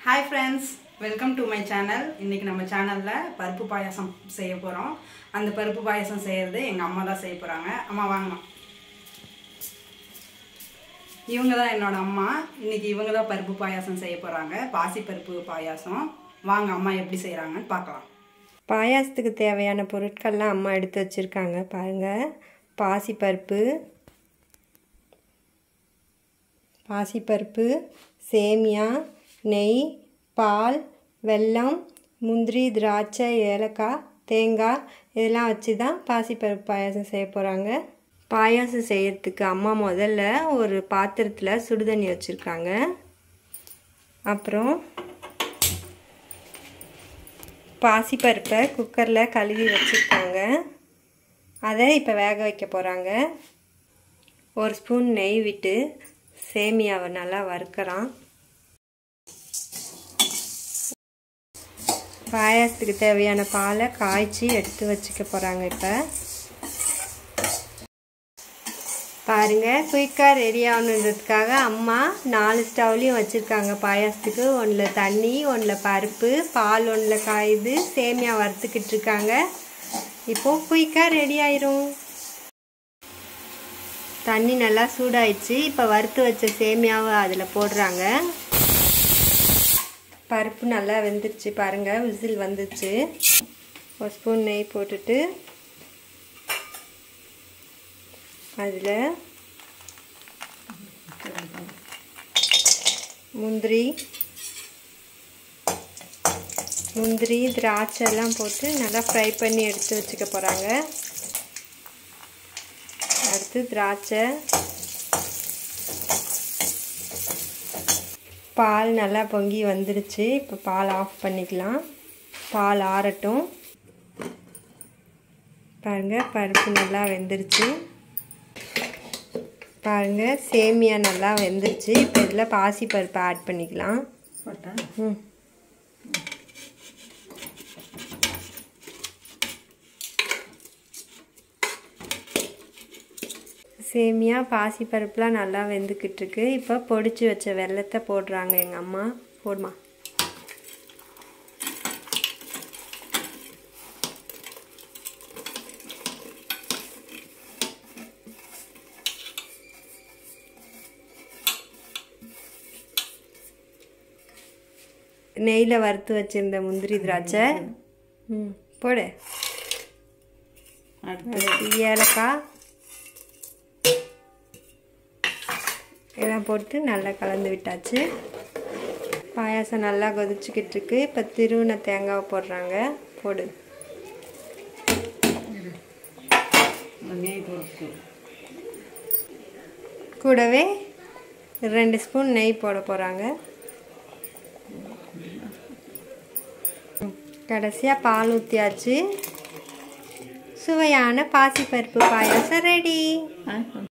hi friends welcome to my channel இன்னைக்கு நம்ம சேனலில் பருப்பு பாயாசம் செய்ய போகிறோம் அந்த பருப்பு பாயாசம் செய்கிறது எங்கள் அம்மா தான் செய்ய போகிறாங்க அம்மா வாங்கம்மா இவங்க தான் என்னோட அம்மா இன்னைக்கு இவங்க தான் பருப்பு பாயாசம் செய்ய போகிறாங்க பாசி பருப்பு பாயாசம் வாங்க அம்மா எப்படி செய்கிறாங்கன்னு பார்க்கலாம் பாயாசத்துக்கு தேவையான பொருட்கள்லாம் அம்மா எடுத்து வச்சுருக்காங்க பாருங்கள் பாசிப்பருப்பு பாசிப்பருப்பு சேமியா நெய் பால் வெல்லம் முந்திரி திராட்சை ஏலக்காய் தேங்காய் இதெல்லாம் வச்சு தான் பாசிப்பருப்பு பாயாசம் செய்ய போகிறாங்க பாயாசம் செய்யறதுக்கு அம்மா முதல்ல ஒரு பாத்திரத்தில் சுடுதண்ணி வச்சுருக்காங்க அப்புறம் பாசிப்பருப்பை குக்கரில் கழுவி வச்சுருக்காங்க அதை இப்போ வேக வைக்க போகிறாங்க ஒரு ஸ்பூன் நெய் விட்டு சேமியாவை நல்லா வறுக்கிறான் பாயாசத்துக்கு தேவையான பாலை காய்ச்சி எடுத்து வச்சுக்க போகிறாங்க இப்போ பாருங்க குயிக்காக ரெடி ஆகணுன்றதுக்காக அம்மா நாலு ஸ்டவ்லையும் வச்சுருக்காங்க பாயாசத்துக்கு ஒன்றில் தண்ணி ஒன்றில் பருப்பு பால் ஒன்றில் காயுது சேமியா வறுத்துக்கிட்டு இருக்காங்க இப்போது குயிக்காக ரெடி ஆயிரும் தண்ணி நல்லா சூடாயிடுச்சு இப்போ வறுத்து வச்ச சேமியாவை அதில் போடுறாங்க பருப்பு நல்லா வெந்துருச்சு பாருங்கள் விசில் வந்துச்சு ஒரு ஸ்பூன் நெய் போட்டுட்டு அதில் முந்திரி முந்திரி திராட்சை எல்லாம் போட்டு நல்லா ஃப்ரை பண்ணி எடுத்து வச்சுக்க போகிறாங்க அடுத்து திராட்சை பால் நல்லா பொங்கி வந்துடுச்சு இப்போ பால் ஆஃப் பண்ணிக்கலாம் பால் ஆறட்டும் பாருங்கள் பருப்பு நல்லா வெந்துருச்சு பாருங்கள் சேமியா நல்லா வெந்துருச்சு இப்போ இதில் பாசி பருப்பை ஆட் பண்ணிக்கலாம் ம் சேமியா பாசி பருப்புலாம் நல்லா வெந்துக்கிட்டு இருக்கு இப்போ பொடிச்சு வச்ச வெள்ளத்தை போடுறாங்க எங்கள் அம்மா போடுமா நெய்யில் வறுத்து வச்சிருந்த முந்திரி திராட்சை ம் போடு அடுத்து ஏலக்காய் இதெல்லாம் போட்டு நல்லா கலந்து விட்டாச்சு பாயாசம் நல்லா கொதிச்சுக்கிட்டு இருக்கு இப்போ திருவுன தேங்காவை போடுறாங்க போடு கூடவே ரெண்டு ஸ்பூன் நெய் போட போகிறாங்க கடைசியாக பால் ஊற்றியாச்சு சுவையான பாசிப்பருப்பு பாயாசம் ரெடி